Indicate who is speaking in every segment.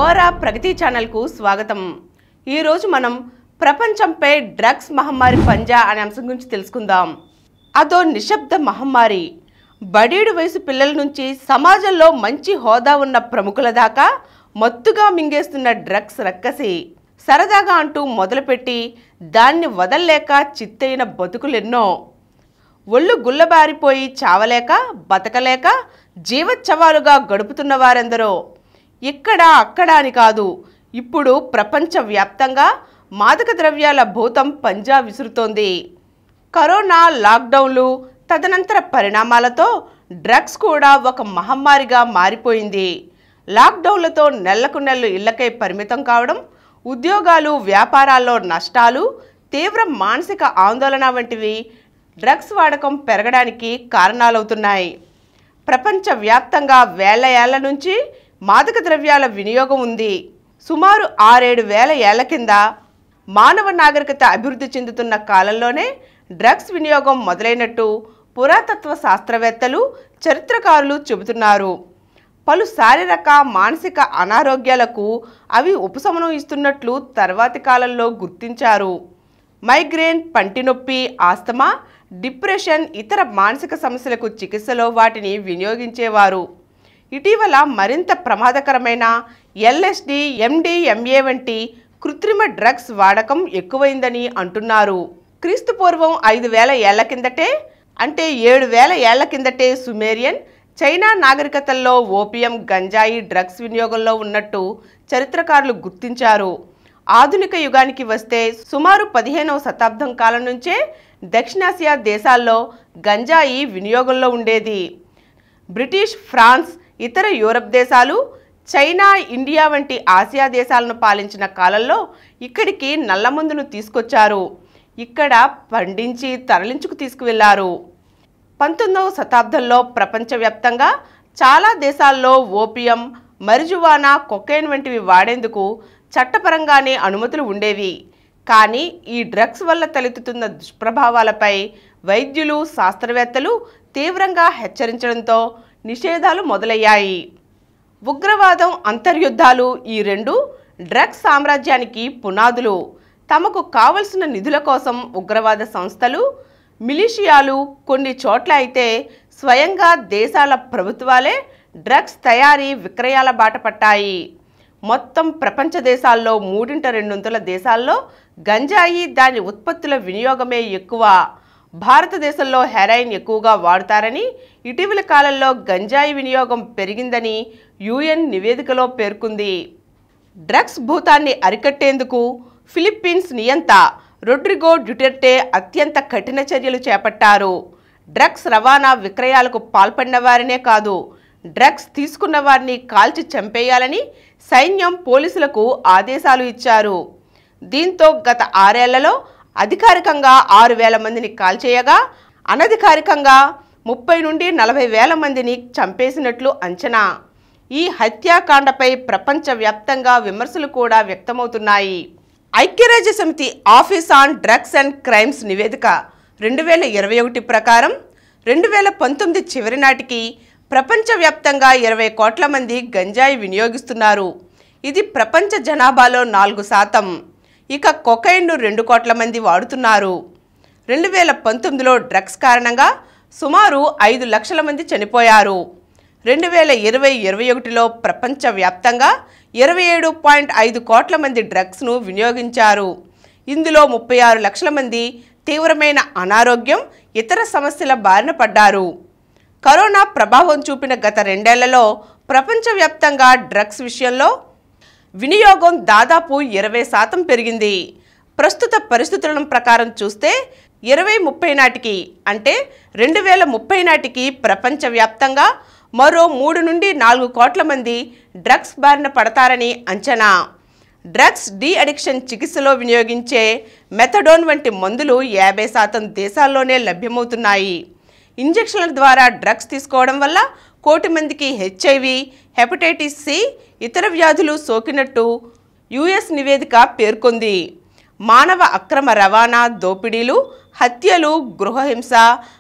Speaker 1: ఓరా ప్రగతి ఛానల్కు స్వాగతం ఈరోజు మనం ప్రపంచంపై డ్రగ్స్ మహమ్మారి పంజా అనే అంశం గురించి తెలుసుకుందాం అదో నిశ్శబ్ద మహమ్మారి బడీడు వయసు పిల్లల నుంచి సమాజంలో మంచి హోదా ఉన్న ప్రముఖుల దాకా మత్తుగా మింగేస్తున్న డ్రగ్స్ రక్కసి సరదాగా అంటూ మొదలుపెట్టి దాన్ని వదల్లేక చిత్తైన బతుకులెన్నో ఒళ్ళు గుల్లబారిపోయి చావలేక బతకలేక జీవచ్చవాలుగా గడుపుతున్న వారెందరో ఇక్కడ అక్కడ అని కాదు ఇప్పుడు ప్రపంచవ్యాప్తంగా మాదక ద్రవ్యాల భూతం పంజా విసురుతోంది కరోనా లాక్డౌన్లు తదనంతర పరిణామాలతో డ్రగ్స్ కూడా ఒక మహమ్మారిగా మారిపోయింది లాక్డౌన్లతో నెలకు నెలలు ఇళ్లకై పరిమితం కావడం ఉద్యోగాలు వ్యాపారాల్లో నష్టాలు తీవ్ర మానసిక ఆందోళన వంటివి డ్రగ్స్ వాడకం పెరగడానికి కారణాలవుతున్నాయి ప్రపంచవ్యాప్తంగా వేల ఏళ్ల నుంచి మాదక ద్రవ్యాల వినియోగం ఉంది సుమారు ఆరేడు వేల ఏళ్ల కింద మానవ నాగరికత అభివృద్ధి చెందుతున్న కాలంలోనే డ్రగ్స్ వినియోగం మొదలైనట్టు పురాతత్వ శాస్త్రవేత్తలు చరిత్రకారులు చెబుతున్నారు పలు శారీరక మానసిక అనారోగ్యాలకు అవి ఉపశమనం ఇస్తున్నట్లు తర్వాతి కాలంలో గుర్తించారు మైగ్రేన్ పంటి నొప్పి ఆస్తమా డిప్రెషన్ ఇతర మానసిక సమస్యలకు చికిత్సలో వాటిని వినియోగించేవారు ఇటీవల మరింత ప్రమాదకరమైన ఎల్ఎస్డి ఎండిఎంఏ వంటి కృత్రిమ డ్రగ్స్ వాడకం ఎక్కువైందని అంటున్నారు క్రీస్తు పూర్వం ఐదు వేల ఏళ్ల కిందటే అంటే ఏడు వేల ఏళ్ల కిందటే సుమేరియన్ చైనా నాగరికతల్లో ఓపియం గంజాయి డ్రగ్స్ వినియోగంలో ఉన్నట్టు చరిత్రకారులు గుర్తించారు ఆధునిక యుగానికి వస్తే సుమారు పదిహేనవ శతాబ్దం కాలం నుంచే దక్షిణాసియా దేశాల్లో గంజాయి వినియోగంలో ఉండేది బ్రిటిష్ ఫ్రాన్స్ ఇతర యూరప్ దేశాలు చైనా ఇండియా వంటి ఆసియా దేశాలను పాలించిన కాలంలో ఇక్కడికి నల్లమందును తీసుకొచ్చారు ఇక్కడ పండించి తరలించుకు తీసుకువెళ్లారు పంతొమ్మిదవ శతాబ్దంలో ప్రపంచవ్యాప్తంగా చాలా దేశాల్లో ఓపియం మరిజువానా కొకైన్ వంటివి వాడేందుకు చట్టపరంగానే అనుమతులు ఉండేవి కానీ ఈ డ్రగ్స్ వల్ల తలెత్తుతున్న దుష్ప్రభావాలపై వైద్యులు శాస్త్రవేత్తలు తీవ్రంగా హెచ్చరించడంతో నిషేధాలు మొదలయ్యాయి ఉగ్రవాదం అంతర్యుద్ధాలు ఈ రెండు డ్రగ్స్ సామ్రాజ్యానికి పునాదులు తమకు కావలసిన నిధుల కోసం ఉగ్రవాద సంస్థలు మిలిషియాలు కొన్ని చోట్ల అయితే స్వయంగా దేశాల ప్రభుత్వాలే డ్రగ్స్ తయారీ విక్రయాల బాట పట్టాయి మొత్తం ప్రపంచ దేశాల్లో మూడింట రెండొంతుల దేశాల్లో గంజాయి దాని ఉత్పత్తుల వినియోగమే ఎక్కువ భారతదేశంలో హెరాయిన్ ఎక్కువగా వాడుతారని ఇటీవల కాలంలో గంజాయి వినియోగం పెరిగిందని యుఎన్ నివేదికలో పేర్కొంది డ్రగ్స్ భూతాన్ని అరికట్టేందుకు ఫిలిప్పీన్స్ నియంత రొడ్రిగో డ్యుటెర్టే అత్యంత కఠిన చర్యలు చేపట్టారు డ్రగ్స్ రవాణా విక్రయాలకు పాల్పడిన వారినే కాదు డ్రగ్స్ తీసుకున్న వారిని కాల్చి చంపేయాలని సైన్యం పోలీసులకు ఆదేశాలు ఇచ్చారు దీంతో గత ఆరేళ్లలో అధికారికంగా ఆరు వేల మందిని కాల్చేయగా అనధికారికంగా ముప్పై నుండి నలభై వేల మందిని చంపేసినట్లు అంచనా ఈ హత్యాకాండపై ప్రపంచవ్యాప్తంగా విమర్శలు కూడా వ్యక్తమవుతున్నాయి ఐక్యరాజ్య సమితి office on drugs and crimes నివేదిక రెండు వేల ఇరవై ఒకటి ప్రకారం రెండు వేల పంతొమ్మిది చివరి నాటికి ప్రపంచవ్యాప్తంగా ఇరవై కోట్ల మంది గంజాయి వినియోగిస్తున్నారు ఇది ప్రపంచ జనాభాలో నాలుగు శాతం ఇక కొకైన్ను రెండు కోట్ల మంది వాడుతున్నారు రెండు వేల పంతొమ్మిదిలో డ్రగ్స్ కారణంగా సుమారు ఐదు లక్షల మంది చనిపోయారు రెండు వేల ఇరవై ఇరవై ఒకటిలో ప్రపంచవ్యాప్తంగా ఇరవై ఏడు పాయింట్ ఐదు కోట్ల మంది డ్రగ్స్ను వినియోగించారు ఇందులో ముప్పై ఆరు లక్షల మంది తీవ్రమైన అనారోగ్యం ఇతర సమస్యల బారిన పడ్డారు కరోనా ప్రభావం చూపిన గత రెండేళ్లలో ప్రపంచవ్యాప్తంగా డ్రగ్స్ విషయంలో వినియోగం దాదాపు ఇరవై శాతం పెరిగింది ప్రస్తుత పరిస్థితులను ప్రకారం చూస్తే ఇరవై ముప్పై నాటికి అంటే రెండు వేల ముప్పై నాటికి ప్రపంచవ్యాప్తంగా మరో మూడు నుండి నాలుగు కోట్ల మంది డ్రగ్స్ బారిన పడతారని అంచనా డ్రగ్స్ డీ అడిక్షన్ చికిత్సలో వినియోగించే మెథడోన్ వంటి మందులు యాభై శాతం దేశాల్లోనే లభ్యమవుతున్నాయి ఇంజెక్షన్ల ద్వారా డ్రగ్స్ తీసుకోవడం వల్ల కోటి మందికి హెచ్ఐవి హెపటైటిస్ సి ఇతర వ్యాధులు సోకినట్టు యుఎస్ నివేదిక పేర్కొంది మానవ అక్రమ రవాణా దోపిడీలు హత్యలు గృహహింస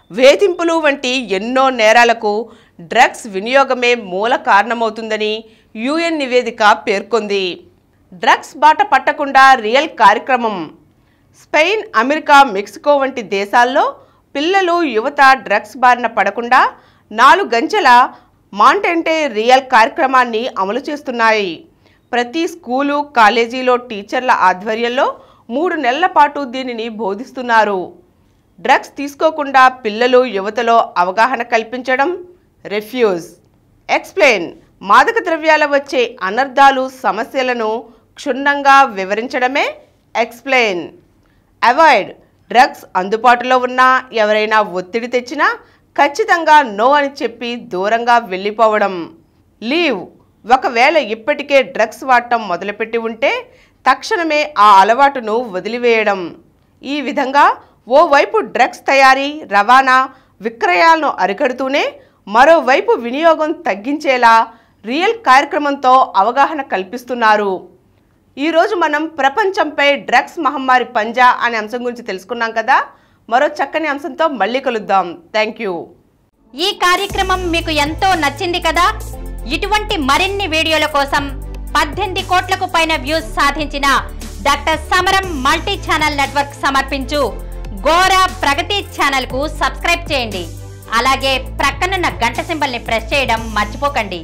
Speaker 1: వేధింపులు వంటి ఎన్నో నేరాలకు డ్రగ్స్ వినియోగమే మూల కారణమవుతుందని యుఎన్ నివేదిక పేర్కొంది డ్రగ్స్ బాట పట్టకుండా రియల్ కార్యక్రమం స్పెయిన్ అమెరికా మెక్సికో వంటి దేశాల్లో పిల్లలు యువత డ్రగ్స్ బారిన పడకుండా నాలుగు గంచెల మాంటెంటే రియల్ కార్యక్రమాన్ని అమలు చేస్తున్నాయి ప్రతి స్కూలు కాలేజీలో టీచర్ల ఆధ్వర్యంలో మూడు నెలల పాటు దీనిని బోధిస్తున్నారు డ్రగ్స్ తీసుకోకుండా పిల్లలు యువతలో అవగాహన కల్పించడం రెఫ్యూజ్ ఎక్స్ప్లెయిన్ మాదక ద్రవ్యాల వచ్చే అనర్థాలు సమస్యలను క్షుణ్ణంగా వివరించడమే ఎక్స్ప్లెయిన్ అవాయిడ్ డ్రగ్స్ అందుబాటులో ఉన్నా ఎవరైనా ఒత్తిడి తెచ్చినా ఖచ్చితంగా నో అని చెప్పి దూరంగా వెళ్ళిపోవడం లీవ్ ఒకవేళ ఇప్పటికే డ్రగ్స్ వాడటం మొదలుపెట్టి ఉంటే తక్షణమే ఆ అలవాటును వదిలివేయడం ఈ విధంగా ఓవైపు డ్రగ్స్ తయారీ రవాణా విక్రయాలను అరికడుతూనే మరోవైపు వినియోగం తగ్గించేలా రియల్ కార్యక్రమంతో అవగాహన కల్పిస్తున్నారు ఈరోజు మనం ప్రపంచంపై డ్రగ్స్ మహమ్మారి పంజా అనే అంశం గురించి తెలుసుకున్నాం కదా మరో చక్కని అంశంతో మళ్ళీ కలుద్దాం థ్యాంక్ యూ
Speaker 2: ఈ కార్యక్రమం మీకు ఎంతో నచ్చింది కదా ఇటువంటి మరిన్ని వీడియోల కోసం పద్దెనిమిది కోట్లకు పైన వ్యూస్ సాధించిన డాక్టర్ సమరం మల్టీ ఛానల్ నెట్వర్క్ సమర్పించు గోరా ప్రగతి ఛానల్ కు సబ్స్క్రైబ్ చేయండి అలాగే ప్రక్కనున్న గంట సింబల్ ని ప్రెస్ చేయడం మర్చిపోకండి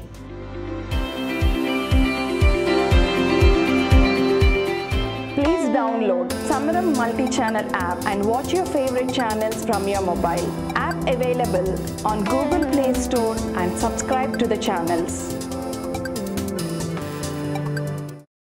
Speaker 3: Please download Samaram multi-channel app and watch your favorite channels from your mobile. App available on Google Play Store and subscribe to the channels.